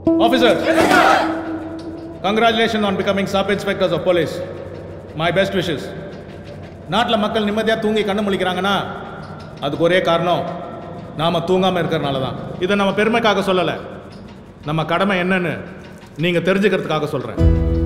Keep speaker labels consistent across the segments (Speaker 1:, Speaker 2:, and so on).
Speaker 1: Officers, congratulations on becoming sub inspectors of police. My best wishes. நாட்டில் மக்கள் நிம்மதியாக தூங்கி கண்ணு முழிக்கிறாங்கன்னா அதுக்கு ஒரே காரணம் நாம் தூங்காமல் இருக்கிறனால தான் இதை நம்ம பெருமைக்காக சொல்லலை நம்ம கடமை என்னன்னு நீங்கள் தெரிஞ்சுக்கிறதுக்காக சொல்கிறேன்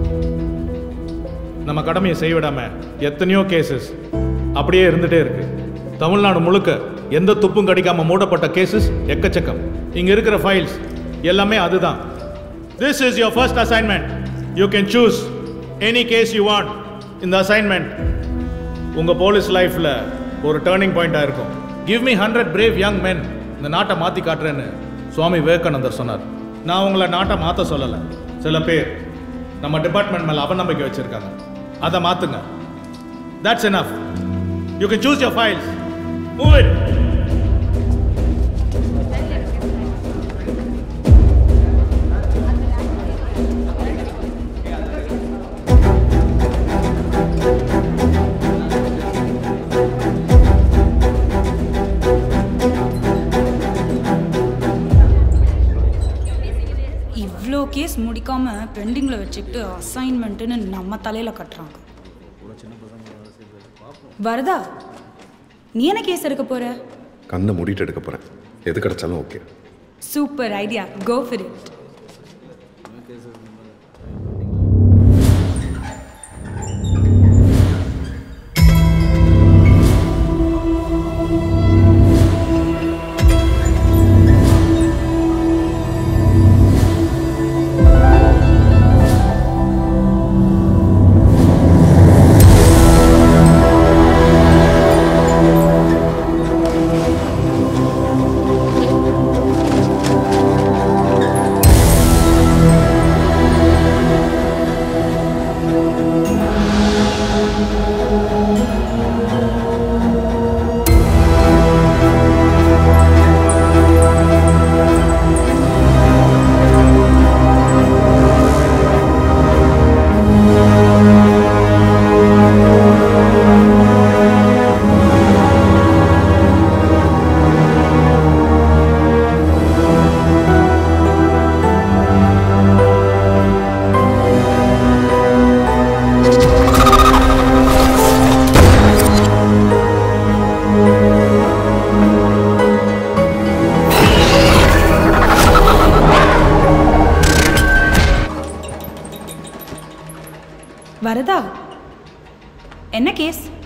Speaker 1: நம்ம கடமையை செய்ய விடாம எத்தனையோ கேசஸ் அப்படியே இருந்துட்டே இருக்கு தமிழ்நாடு முழுக்க எந்த துப்பும் கடிக்காம மூடப்பட்ட கேசஸ் எக்கச்சக்கம் இங்க இருக்கிற ஃபைல்ஸ் எல்லாமே அதுதான் this is your first assignment you can choose any case you want இந்த அசைன்மெண்ட் உங்க போலீஸ் லைஃப்ல ஒரு டேர்னிங் பாயிண்டா இருக்கும் give me hundred brave young men இந்த நாட்டை மாத்தி காட்டுறேன்னு சுவாமி விவேகானந்தர் சொன்னார் நான் உங்களை நாட்டை மாத்த சொல்லலை சில பேர் நம்ம டிபார்ட்மெண்ட் மேல அவநம்பிக்கை வச்சிருக்காங்க அதை மாத்துங்க that's enough you can choose your files move it
Speaker 2: இவ்வளோ கேஸ் முடிக்காம பெண்டிங்கில் வச்சுக்கிட்டு அசைன்மெண்ட்டுன்னு நம்ம தலையில் கட்டுறாங்க வரதா நீ என்ன கேஸ் எடுக்க போற
Speaker 3: கண்ணை மூடிட்டு எடுக்க போகிறேன் எது கிடைச்சாலும் okay
Speaker 2: super idea go for it வரதா என்ன கேஸ்